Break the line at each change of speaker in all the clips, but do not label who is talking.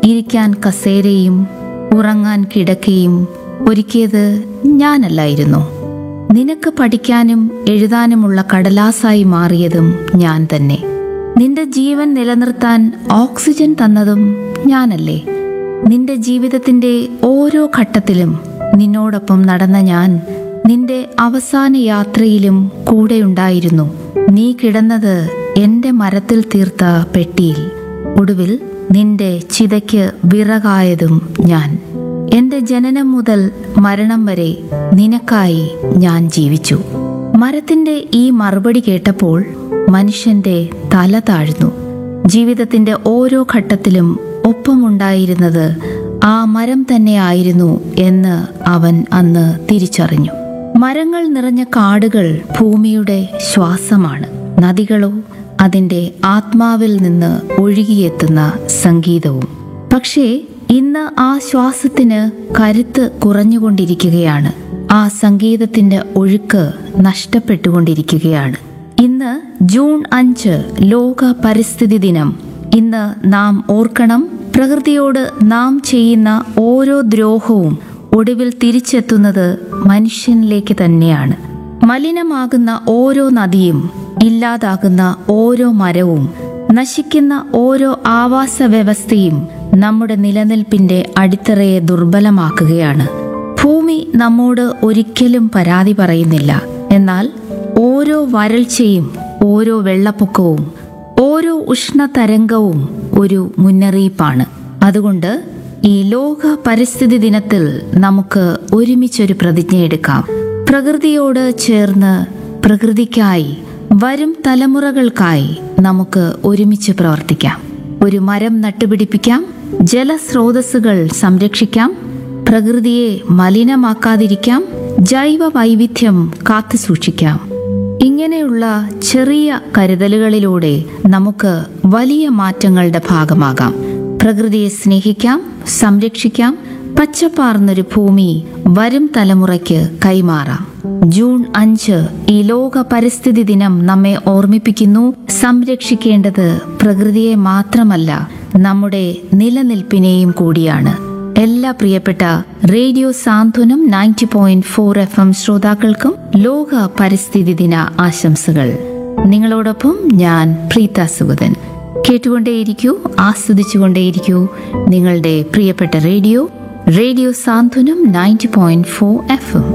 ഇരിക്കാൻ കസേരയും ഉറങ്ങാൻ കിടക്കയും ഒരുക്കിയത് ഞാനല്ലായിരുന്നു നിനക്ക് പഠിക്കാനും എഴുതാനുമുള്ള കടലാസായി മാറിയതും ഞാൻ തന്നെ നിന്റെ ജീവൻ നിലനിർത്താൻ ഓക്സിജൻ തന്നതും ഞാനല്ലേ നിന്റെ ജീവിതത്തിന്റെ ഓരോ ഘട്ടത്തിലും നിന്നോടൊപ്പം നടന്ന ഞാൻ നിന്റെ അവസാന യാത്രയിലും കൂടെയുണ്ടായിരുന്നു നീ കിടന്നത് എന്റെ മരത്തിൽ തീർത്ത പെട്ടിയിൽ ഒടുവിൽ നിന്റെ ചിതയ്ക്ക് വിറകായതും ഞാൻ എന്റെ ജനനം മുതൽ മരണം വരെ നിനക്കായി ഞാൻ ജീവിച്ചു മരത്തിന്റെ ഈ മറുപടി കേട്ടപ്പോൾ മനുഷ്യന്റെ തല താഴ്ന്നു ജീവിതത്തിന്റെ ഓരോ ഘട്ടത്തിലും ഒപ്പമുണ്ടായിരുന്നത് ആ മരം തന്നെയായിരുന്നു എന്ന് അവൻ അന്ന് തിരിച്ചറിഞ്ഞു മരങ്ങൾ നിറഞ്ഞ കാടുകൾ ഭൂമിയുടെ ശ്വാസമാണ് നദികളോ അതിന്റെ ആത്മാവിൽ നിന്ന് ഒഴുകിയെത്തുന്ന സംഗീതവും പക്ഷേ ഇന്ന് ആ ശ്വാസത്തിന് കരുത്ത് കുറഞ്ഞുകൊണ്ടിരിക്കുകയാണ് ആ സംഗീതത്തിന്റെ ഒഴുക്ക് നഷ്ടപ്പെട്ടുകൊണ്ടിരിക്കുകയാണ് ഇന്ന് ജൂൺ അഞ്ച് ലോക പരിസ്ഥിതി ദിനം ഇന്ന് നാം ഓർക്കണം പ്രകൃതിയോട് നാം ചെയ്യുന്ന ഓരോ ദ്രോഹവും ഒടുവിൽ തിരിച്ചെത്തുന്നത് മനുഷ്യനിലേക്ക് തന്നെയാണ് മലിനമാകുന്ന ഓരോ നദിയും ഇല്ലാതാകുന്ന ഓരോ മരവും നശിക്കുന്ന ഓരോ ആവാസ വ്യവസ്ഥയും നമ്മുടെ നിലനിൽപ്പിന്റെ അടിത്തറയെ ദുർബലമാക്കുകയാണ് ഭൂമി നമ്മോട് ഒരിക്കലും പരാതി പറയുന്നില്ല എന്നാൽ ഓരോ വരൾച്ചയും ഓരോ വെള്ളപ്പൊക്കവും ഓരോ ഉഷ്ണതരംഗവും ഒരു മുന്നറിയിപ്പാണ് അതുകൊണ്ട് ഈ ലോക പരിസ്ഥിതി ദിനത്തിൽ നമുക്ക് ഒരുമിച്ചൊരു പ്രതിജ്ഞയെടുക്കാം പ്രകൃതിയോട് ചേർന്ന് പ്രകൃതിക്കായി വരും തലമുറകൾക്കായി നമുക്ക് ഒരുമിച്ച് പ്രവർത്തിക്കാം ഒരു മരം നട്ടുപിടിപ്പിക്കാം ജലസ്രോതസ്സുകൾ സംരക്ഷിക്കാം പ്രകൃതിയെ മലിനമാക്കാതിരിക്കാം ജൈവ വൈവിധ്യം കാത്തുസൂക്ഷിക്കാം ഇങ്ങനെയുള്ള ചെറിയ കരുതലുകളിലൂടെ നമുക്ക് വലിയ മാറ്റങ്ങളുടെ ഭാഗമാകാം പ്രകൃതിയെ സ്നേഹിക്കാം സംരക്ഷിക്കാം പച്ചപ്പാർന്നൊരു ഭൂമി വരും തലമുറയ്ക്ക് കൈമാറാം ജൂൺ അഞ്ച് ഈ ലോക പരിസ്ഥിതി ദിനം നമ്മെ ഓർമ്മിപ്പിക്കുന്നു സംരക്ഷിക്കേണ്ടത് പ്രകൃതിയെ മാത്രമല്ല നമ്മുടെ നിലനിൽപ്പിനെയും കൂടിയാണ് എല്ലാ പ്രിയപ്പെട്ട radio Santhwanam ninety point four F M ശ്രോതാക്കൾക്കും ലോക പരിസ്ഥിതി ദിന ആശംസകൾ നിങ്ങളോടൊപ്പം ഞാൻ പ്രീത സുഗതൻ കേട്ടുകൊണ്ടേയിരിക്കൂ ആസ്വദിച്ചുകൊണ്ടേയിരിക്കൂ നിങ്ങളുടെ പ്രിയപ്പെട്ട radio radio Santhwanam ninety point four F M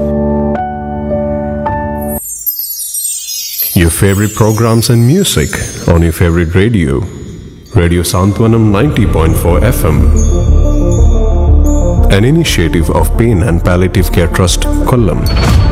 Your favorite programs and music on your favorite radio. Radio Santwanam 90.4 FM. An initiative of Pain and Palliative Care Trust, Kollam.